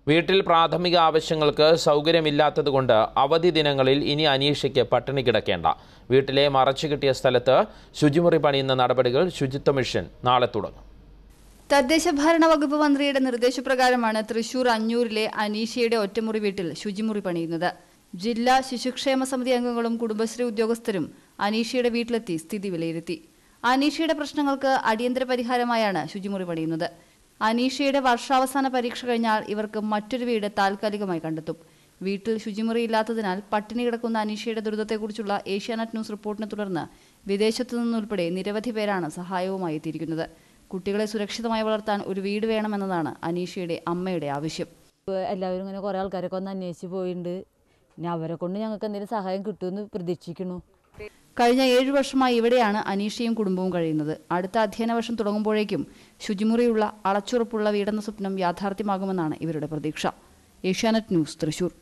വീട്ടിൽ പ്രാഥമിക ആവശ്യങ്ങൾക്ക് സൗകര്യമില്ലാത്തതുകൊണ്ട് അവധി ദിനങ്ങളിൽ ഇനി അനീഷയ്ക്ക് പട്ടിണി കിടക്കേണ്ട വീട്ടിലെ മറച്ചു കിട്ടിയ സ്ഥലത്ത് ശുചിമുറി പണിയുന്ന നടപടികൾ ശുചിത്വ മിഷൻ നാളെ തുടങ്ങും തദ്ദേശ ഭരണ വകുപ്പ് മന്ത്രിയുടെ നിർദ്ദേശപ്രകാരമാണ് തൃശൂർ അഞ്ഞൂരിലെ അനീഷയുടെ ഒറ്റമുറി വീട്ടിൽ ശുചിമുറി പണിയുന്നത് ജില്ലാ ശിശുക്ഷേമ സമിതി അംഗങ്ങളും കുടുംബശ്രീ ഉദ്യോഗസ്ഥരും അനീഷയുടെ വീട്ടിലെത്തി സ്ഥിതി വിലയിരുത്തി അനീഷയുടെ പ്രശ്നങ്ങൾക്ക് അടിയന്തര പരിഹാരമായാണ് ശുചിമുറി പണിയുന്നത് അനീഷയുടെ വർഷാവസാന പരീക്ഷ കഴിഞ്ഞാൽ ഇവർക്ക് മറ്റൊരു വീട് താൽക്കാലികമായി കണ്ടെത്തും വീട്ടിൽ ശുചിമുറി ഇല്ലാത്തതിനാൽ പട്ടിണി കിടക്കുന്ന അനീഷയുടെ ദുരിതത്തെക്കുറിച്ചുള്ള ഏഷ്യാനെറ്റ് ന്യൂസ് റിപ്പോർട്ടിനെ തുടർന്ന് വിദേശത്തു നിന്നുൾപ്പെടെ നിരവധി പേരാണ് സഹായവുമായി എത്തിയിരിക്കുന്നത് കുട്ടികളെ സുരക്ഷിതമായി വളർത്താൻ ഒരു വീട് വേണമെന്നതാണ് അനീഷയുടെ അമ്മയുടെ ആവശ്യം എല്ലാവരും ഇങ്ങനെ കുറേ ആൾക്കാരൊക്കെ ഒന്ന് അന്വേഷിച്ച് പോയിട്ടുണ്ട് ഇനി അവരെ കൊണ്ട് ഞങ്ങൾക്ക് എന്തെങ്കിലും സഹായം കിട്ടുമെന്ന് പ്രതീക്ഷിക്കുന്നു കഴിഞ്ഞ ഏഴു വർഷമായി ഇവിടെയാണ് അനീഷയും കുടുംബവും കഴിയുന്നത് അടുത്ത അധ്യയന വർഷം തുടങ്ങുമ്പോഴേക്കും ശുചിമുറിയുള്ള അളച്ചുറപ്പുള്ള വീടെന്ന സ്വപ്നം യാഥാർത്ഥ്യമാകുമെന്നാണ് ഇവരുടെ പ്രതീക്ഷ ഏഷ്യാനെറ്റ് ന്യൂസ് തൃശൂർ